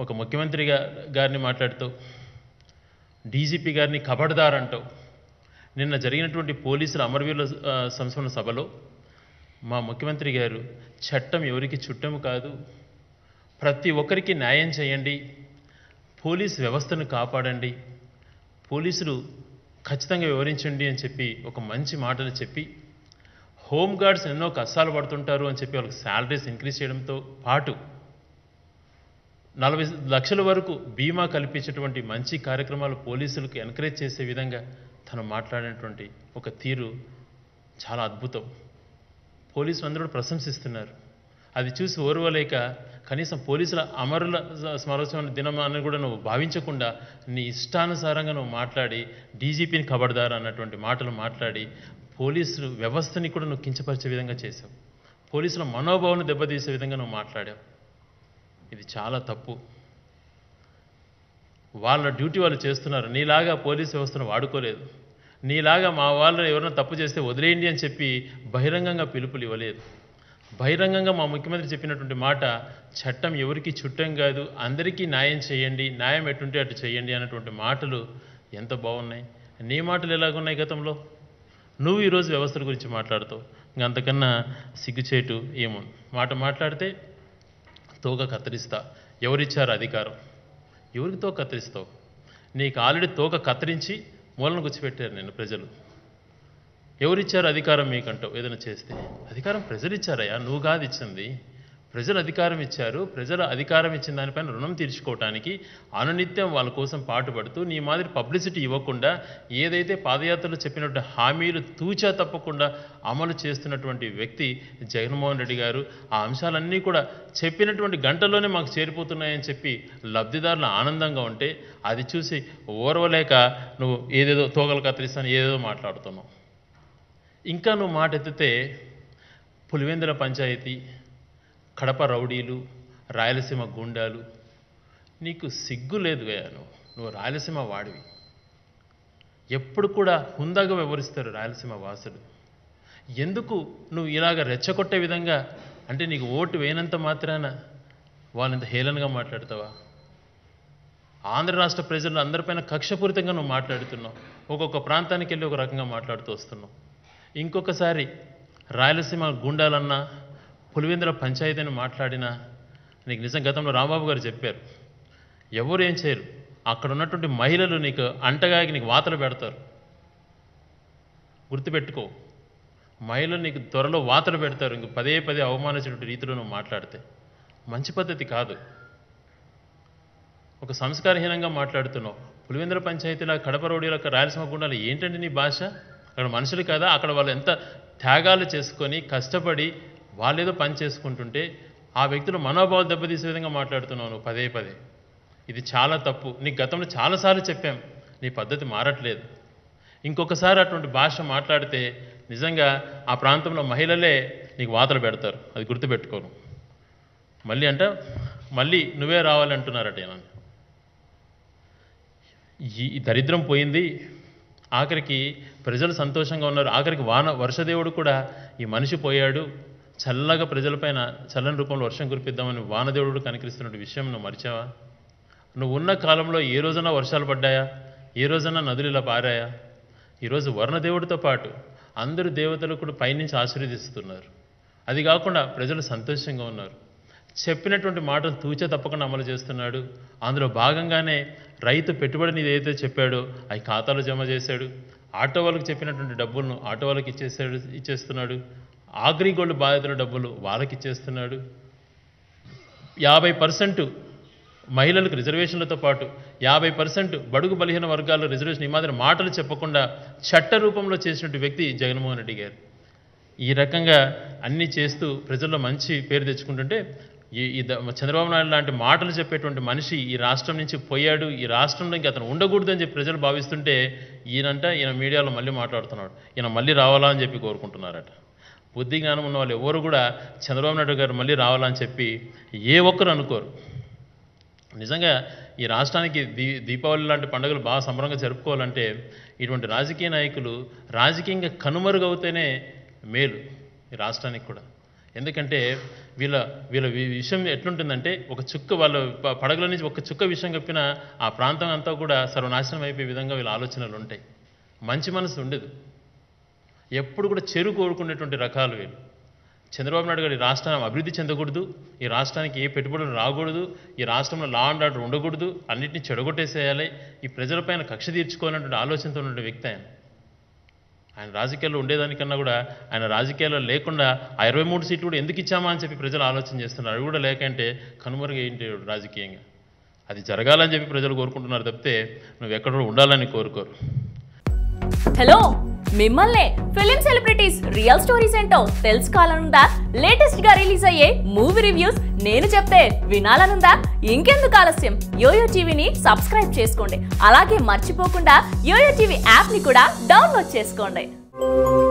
ఒక ముఖ్యమంత్రి గా- గారిని మాట్లాడుతూ డీజీపీ గారిని కబడ్దార్ అంటావు నిన్న జరిగినటువంటి పోలీసుల అమరవీరుల ఆ, సంస్మరణ సభలో మా ముఖ్యమంత్రి గారు చట్టం ఎవరికి చుట్టము కాదు ప్రతి ఒక్కరికి న్యాయం చేయండి పోలీస్ వ్యవస్థను కాపాడండి పోలీసులు ఖచ్చితంగా వివరించండి అని చెప్పి ఒక మంచి మాటలు చెప్పి హోమ్ గార్డ్స్ ఎన్నో కష్టాలు పడుతుంటారు అని చెప్పి వాళ్ళకి శాలరీస్ ఇంక్రీజ్ చేయడంతో పాటు నలభై లక్షల వరకు బీమా కల్పించేటువంటి మంచి కార్యక్రమాలు పోలీసులకు ఎంకరేజ్ చేసే విధంగా తను మాట్లాడినటువంటి ఒక తీరు చాలా అద్భుతం పోలీసులు అందరూ ప్రశంసిస్తున్నారు అది చూసి ఓర్వలేక కనీసం పోలీసుల అమరుల స- స్మరోత్సవం దినం అని కూడా నువ్వు భావించకుండా నీ ఇష్టానుసారంగా నువ్వు మాట్లాడి డీజీపీని కబడ్దారు అన్నటువంటి మాటలు మాట్లాడి పోలీసులు వ్యవస్థని కూడా నువ్వు కించపరిచే విధంగా చేసావు పోలీసుల మనోభావాన్ని దెబ్బతీసే విధంగా నువ్వు మాట్లాడావు ఇది చాలా తప్పు వాళ్ళ డ్యూటీ వాళ్ళు చేస్తున్నారు నీలాగా పోలీస్ వ్యవస్థను వాడుకోలేదు నీలాగా మా వాళ్ళు ఎవరైనా తప్పు చేస్తే వదిలేయండి అని చెప్పి బహిరంగంగా పిలుపులు ఇవ్వలేదు బహిరంగంగా మా ముఖ్యమంత్రి చెప్పినటువంటి మాట చట్టం ఎవరికి చుట్టం కాదు అందరికీ న్యాయం చేయండి న్యాయం ఎటుంటే అటు చేయండి అన్నటువంటి మాటలు ఎంత బాగున్నాయి నీ మాటలు ఎలాగున్నాయి గతంలో నువ్వు ఈరోజు వ్యవస్థల గురించి మాట్లాడుతావు ఇంకా అంతకన్నా సిగ్గుచేటు ఏమో మాట మాట్లాడితే తోక కత్తిరిస్తా ఎవరిచ్చారు అధికారం ఎవరికి తోక కత్తిరిస్తావు నీకు ఆల్రెడీ తోక కత్తిరించి మూలను గుచ్చిపెట్టారు నేను ప్రజలు ఎవరిచ్చారు అధికారం మీకంటావు ఏదైనా చేస్తే అధికారం ప్రజలు ఇచ్చారయ్యా నువ్వు కాదు ఇచ్చింది ప్రజలు అధికారం ఇచ్చారు ప్రజలు అధికారం ఇచ్చిన దానిపైన రుణం తీర్చుకోవటానికి అనునిత్యం వాళ్ళ కోసం పాటుపడుతూ నీ మాదిరి పబ్లిసిటీ ఇవ్వకుండా ఏదైతే పాదయాత్రలో చెప్పినట్టు హామీలు తూచా తప్పకుండా అమలు చేస్తున్నటువంటి వ్యక్తి జగన్మోహన్ రెడ్డి గారు ఆ అంశాలన్నీ కూడా చెప్పినటువంటి గంటలోనే మాకు చేరిపోతున్నాయని చెప్పి లబ్ధిదారులు ఆనందంగా ఉంటే అది చూసి ఓర్వలేక నువ్వు ఏదేదో తోగలు కత్తిరిస్తాను ఏదేదో మాట్లాడుతున్నావు ఇంకా నువ్వు మాట ఎత్తితే పులివెందుల పంచాయతీ కడప రౌడీలు రాయలసీమ గుండాలు నీకు సిగ్గు లేదు గయా నువ్వు నువ్వు రాయలసీమ వాడివి ఎప్పుడు కూడా హుందాగా వ్యవహరిస్తారు రాయలసీమ వాసులు ఎందుకు నువ్వు ఇలాగ రెచ్చగొట్టే విధంగా అంటే నీకు ఓటు వేయనంత మాత్రాన వాళ్ళంత హేళనగా మాట్లాడతావా ఆంధ్ర రాష్ట్ర ప్రజలు అందరిపైన కక్షపూరితంగా నువ్వు మాట్లాడుతున్నావు ఒక్కొక్క ప్రాంతానికి వెళ్ళి ఒక రకంగా మాట్లాడుతూ వస్తున్నావు ఇంకొకసారి రాయలసీమ గుండాలన్నా పులివెందుల పంచాయతీని మాట్లాడినా నీకు నిజం గతంలో రాంబాబు గారు చెప్పారు ఎవరు ఏం చేయరు అక్కడ ఉన్నటువంటి మహిళలు నీకు అంటగా నీకు వాతలు పెడతారు గుర్తుపెట్టుకో మహిళలు నీకు త్వరలో వాతలు పెడతారు ఇంక పదే పదే అవమానించినటువంటి రీతిలో నువ్వు మాట్లాడితే మంచి పద్ధతి కాదు ఒక సంస్కారహీనంగా మాట్లాడుతున్నావు పులివెందుల పంచాయతీల కడప రోడ్డుల రాయలసీమ గుండాలు ఏంటండి నీ భాష అక్కడ మనుషులు కదా అక్కడ వాళ్ళు ఎంత త్యాగాలు చేసుకొని కష్టపడి వాళ్ళేదో పని చేసుకుంటుంటే ఆ వ్యక్తులు మనోభావాలు దెబ్బతీసే విధంగా మాట్లాడుతున్నావు నువ్వు పదే పదే ఇది చాలా తప్పు నీకు గతంలో చాలాసార్లు చెప్పాం నీ పద్ధతి మారట్లేదు ఇంకొకసారి అటువంటి భాష మాట్లాడితే నిజంగా ఆ ప్రాంతంలో మహిళలే నీకు వాతలు పెడతారు అది గుర్తుపెట్టుకోను మళ్ళీ అంట మళ్ళీ నువ్వే రావాలంటున్నారట ఈయన. ఈ ఈ దరిద్రం పోయింది ఆఖరికి ప్రజలు సంతోషంగా ఉన్నారు ఆఖరికి వాన వర్షదేవుడు కూడా ఈ మనిషి పోయాడు చల్లగా ప్రజలపైన చల్లని రూపంలో వర్షం కురిపిద్దామని వానదేవుడు కనికరిస్తున్న విషయం నువ్వు మరిచావా నువ్వు ఉన్న కాలంలో ఏ రోజైనా వర్షాలు పడ్డాయా ఏ రోజైనా నదులు ఇలా పారాయా ఈరోజు వర్ణదేవుడితో పాటు అందరు దేవతలు కూడా పైనుంచి ఆశీర్వదిస్తున్నారు అది కాకుండా ప్రజలు సంతోషంగా ఉన్నారు చెప్పినటువంటి మాటలు తూచే తప్పకుండా అమలు చేస్తున్నాడు అందులో భాగంగానే రైతు పెట్టుబడిని ఏదైతే చెప్పాడో అవి ఖాతాలో జమ చేశాడు ఆటో వాళ్ళకి చెప్పినటువంటి డబ్బులను ఆటో వాళ్ళకి ఇచ్చేసాడు ఇచ్చేస్తున్నాడు ఆగ్రిగోల్డ్ బాధితుల డబ్బులు వాళ్ళకి ఇచ్చేస్తున్నాడు యాభై పర్సెంట్ మహిళలకు రిజర్వేషన్లతో పాటు యాభై పర్సెంట్ బడుగు బలహీన వర్గాల్లో రిజర్వేషన్ ఈ మాదిరి మాటలు చెప్పకుండా చట్ట రూపంలో చేసినటువంటి వ్యక్తి జగన్మోహన్ రెడ్డి గారు ఈ రకంగా అన్నీ చేస్తూ ప్రజల్లో మంచి పేరు తెచ్చుకుంటుంటే ఈ ఈ ద- చంద్రబాబు నాయుడు లాంటి మాటలు చెప్పేటువంటి మనిషి ఈ రాష్ట్రం నుంచి పోయాడు ఈ రాష్ట్రంలో ఇంక అతను ఉండకూడదని చెప్పి ప్రజలు భావిస్తుంటే ఈయనంట ఈయన మీడియాలో మళ్ళీ మాట్లాడుతున్నాడు ఈయన మళ్ళీ రావాలా అని చెప్పి కోరుకుంటున్నారట బుద్ధి జ్ఞానం ఉన్న వాళ్ళు ఎవరు కూడా చంద్రబాబు నాయుడు గారు మళ్ళీ రావాలని చెప్పి ఏ ఒక్కరు అనుకోరు నిజంగా ఈ రాష్ట్రానికి దీ దీపావళి లాంటి పండుగలు బాగా సంబరంగా జరుపుకోవాలంటే ఇటువంటి రాజకీయ నాయకులు రాజకీయంగా కనుమరుగవుతేనే మేలు ఈ రాష్ట్రానికి కూడా ఎందుకంటే వీళ్ళ వీళ్ళ వి- విషయం ఎట్లుంటుందంటే ఒక చుక్క వాళ్ళ ప- పడగల నుంచి ఒక చుక్క విషయం చెప్పిన ఆ ప్రాంతం అంతా కూడా సర్వనాశనం అయిపోయే విధంగా వీళ్ళ ఆలోచనలు ఉంటాయి మంచి మనసు ఉండదు ఎప్పుడు కూడా చెరు కోరుకునేటువంటి రకాలు వీళ్ళు చంద్రబాబు నాయుడు గారు ఈ రాష్ట్రం అభివృద్ధి చెందకూడదు ఈ రాష్ట్రానికి ఏ పెట్టుబడులు రాకూడదు ఈ రాష్ట్రంలో లా అండ్ ఆర్డర్ ఉండకూడదు అన్నింటినీ చెడగొట్టేసేయాలి ఈ ప్రజలపైన కక్ష తీర్చుకోవాలన్నటువంటి ఆలోచనతో ఉన్న వ్యక్తి ఆయన ఆయన రాజకీయాల్లో ఉండేదానికన్నా కూడా ఆయన రాజకీయాల్లో లేకుండా ఆ ఇరవై మూడు సీట్లు కూడా ఎందుకు ఇచ్చామా అని చెప్పి ప్రజలు ఆలోచన చేస్తున్నారు అవి కూడా లేకంటే కనుమరుగు ఏంటి రాజకీయంగా అది జరగాలని చెప్పి ప్రజలు కోరుకుంటున్నారు తప్పితే నువ్వు ఎక్కడ కూడా ఉండాలని కోరుకోరు హలో మిమ్మల్నే ఫిలిం సెలబ్రిటీస్ రియల్ స్టోరీస్ ఏంటో తెలుసుకోవాలనుందా లేటెస్ట్ గా రిలీజ్ అయ్యే మూవీ రివ్యూస్ నేను చెప్తే వినాలనుందా ఇంకెందుకు ఆలస్యం యోయో టీవీని సబ్స్క్రైబ్ చేసుకోండి అలాగే మర్చిపోకుండా యోయో టీవీ యాప్ ని కూడా డౌన్లోడ్ చేసుకోండి